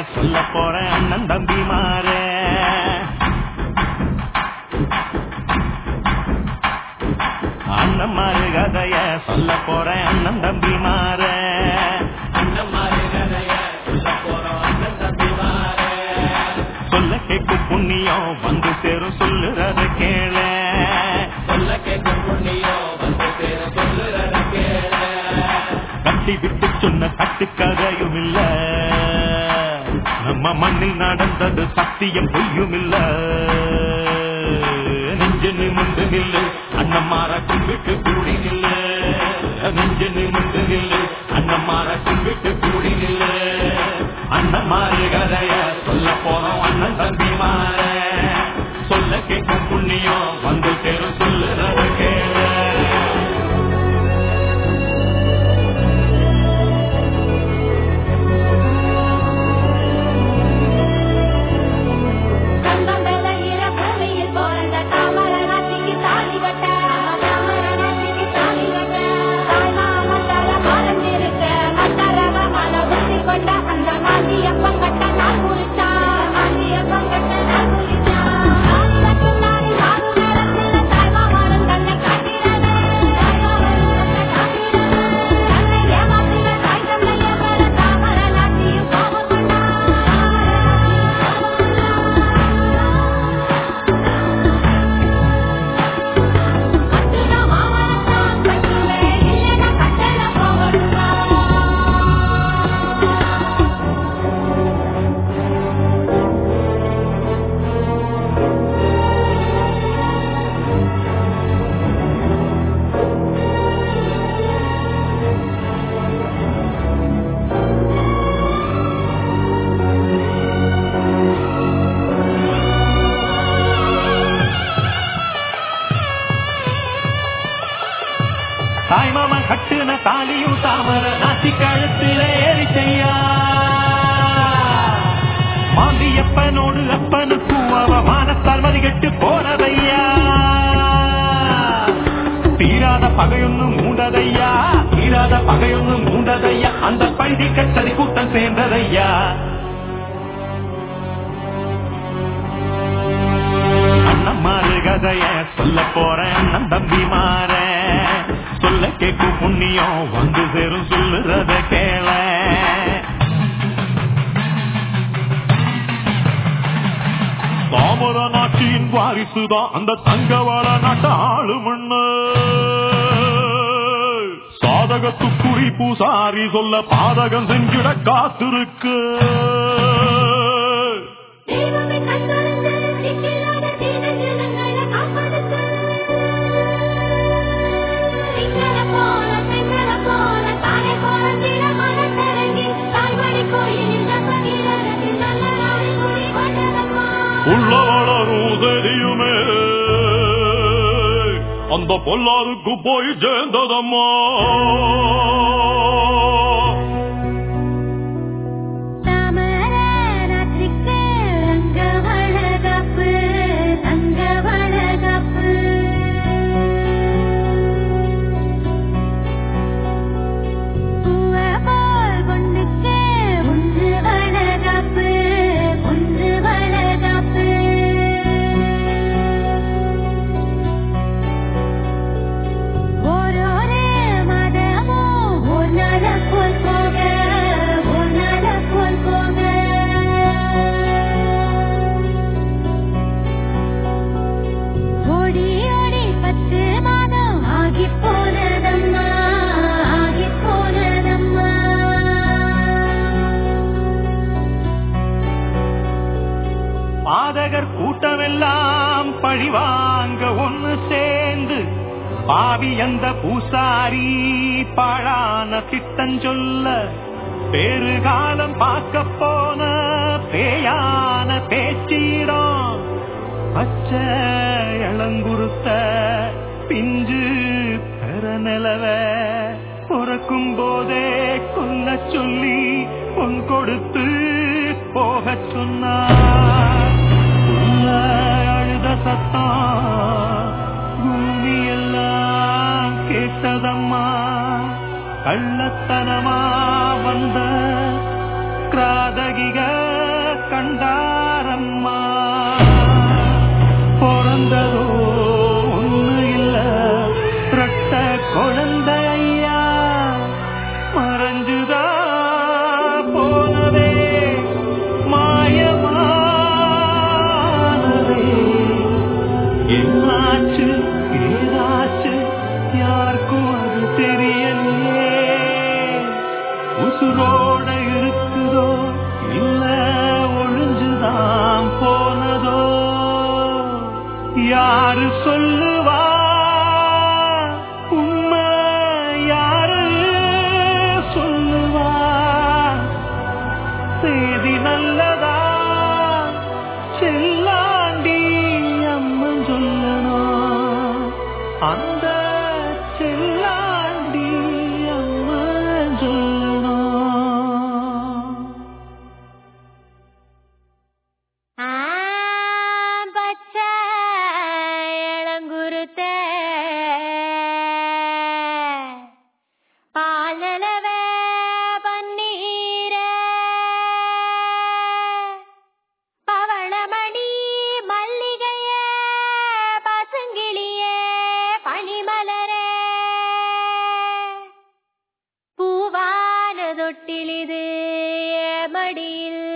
சொல்ல போறேன் அண்ணன் தம்பி மாற அண்ணன் மாறு கதைய சொல்ல போறேன் அண்ணன் தம்பி மாற சொல்ல கேட்கும் புண்ணியம் வந்து சேரும் சொல்லுறத கேள கட்டி விட்டு சொன்ன கட்டுக்கதையும் இல்ல நம்ம மண்ணில் நடந்தது சத்தியம் பொய்யும் இல்ல நெஞ்சு நிமிந்து நில்லு அண்ணம்மார கும்பிட்டு கூடி நில்லு நெஞ்சு நிமிந்து நில்லு அண்ணம்மார கும்பிட்டு கூடி நில்லு அண்ணம்மாறு கதைய சொல்ல போறோம் அண்ணன் தம்பி மாற சொல்ல கேட்கும் புண்ணியம் வந்து சேரும் சொல்லுறத கேள தங்கம் விளையிற பூமியில் பிறந்த தாமரநாட்டிக்கு தாலி கட்ட தாமரநாட்டிக்கு தாலி கட்ட தாய் மாமத்தால மறந்திருக்க மத்தரகமான புத்தி கொண்ட அந்த மாந்தியப்பன் கட்ட நாள் குறிச்சான் மாந்தியப்பன் கட்ட நாள் குறிச்சான் நாடு கட்டும் நாடு நாடு நேரத்தில் தாய் மாமன் தன்னை காட்டினது தாய் மாமன் தன்னை காட்டினது தன்னை ஏமாத்தின தாய் தந்தைய மேல தாமரநாட்டியும் கோபம் கொண்டான் அத்துனா மாமனத்தான் கட்டுவேன் இல்லைனா கட்டல போகணுமா தாய் மாமன் கட்டுன தாலியும் தாமர நாட்டி கழுத்துல ஏறிச்சையா மாந்தியப்பனோடு அப்பனுக்கும் அவ மானத்தால் மதிகட்டு போனதையா தீராத பகையொன்னு மூண்டதையா தீராத பகையொன்னு மூண்டதையா அந்த பழுதி கட்டதி கூட்டம் சேர்ந்ததையா அண்ணன் மாறு கதைய சொல்ல போறேன் அண்ணன் தம்பி மாற சொல்ல கேட்கும் புண்ணியம் வந்து சேரும் சொல்லுறத கேள தாமர நாட்டின் வாரிசுதான் அந்த தங்கவாள நாட்ட ஆளுமண்ணு சாதகத்து குறி பூசாரி சொல்ல பாதகம் செஞ்சிட காத்திருக்கு தெய்வமே கண்ணுறந்து திக்கில்லாத தீன ஜனங்களை காப்பதற்கு திங்கள போல பெண்கள போல தானே போறந்திட மனத்திறங்கி தாய்மொழி கோயிலில் பகிரத்தில் நல்ல நாடு குடி கொண்டதம்மா உள்ள வளரும் தெரியுமே அந்த பொல்லாருக்கு போய் சேர்ந்ததம்மா தாமர ராத்திரிக்கு ரங்க வளகாப்பு ரங்க வளகாப்பு பூவ போல் பொண்ணுக்கு ஒன்று வளகாப்பு ஒன்று வளகாப்பு ஓரோரு மதமும் ஒரு நாள போல் போக ஒரு நாள போல் போக ஓடி ஓடி பத்து மாதம் ஆகி போனதம்மா ஆகி போனதம்மா பாதகர் கூட்டமெல்லாம் பழிவாங்க ஒன்னு சேர்ந்து பாவி அந்த பூசாரி பாழான திட்டம் சொல்ல பேறுகாலம் பார்க்க போன பேயான பேச்சிடம் பச்சை இளங்குருத்த பிஞ்சு பெற நிலவ பிறக்கும் போதே கொல்ல சொல்லி பொன் கொடுத்து போக சொன்னார் உள்ள அழுத சத்தம் பூமி எல்லாம் கேட்டதம்மா கள்ளத்தனமா வந்த கிராதகிக கண்டாரம்மா பிறந்ததோ ஒண்ணு இல்ல ரத்த குழந்தை ஐயா மறைஞ்சுதா போனதே மாயமானதே என்னாச்சு ஏதாச்சு யாருக்கும் அது தெரியலையே உசுரோட இருக்குதோ இல்ல ஒழிஞ்சுதான் போனதோ யாரு சொல்லுவா உண்மை யாரு சொல்லுவா செய்தி நல்லதா செல்லாண்டி அம்மன் சொல்லணும் அந்த செல்லாண்டி அம்மன் சொல்லணும் ஆ, பச்சை இளங்குருத்த பாலளவ பன்னீர பவளமணி மல்லிகைய பசுங்கிளிய பனிமலரே பூவான தொட்டிலிது மடியில்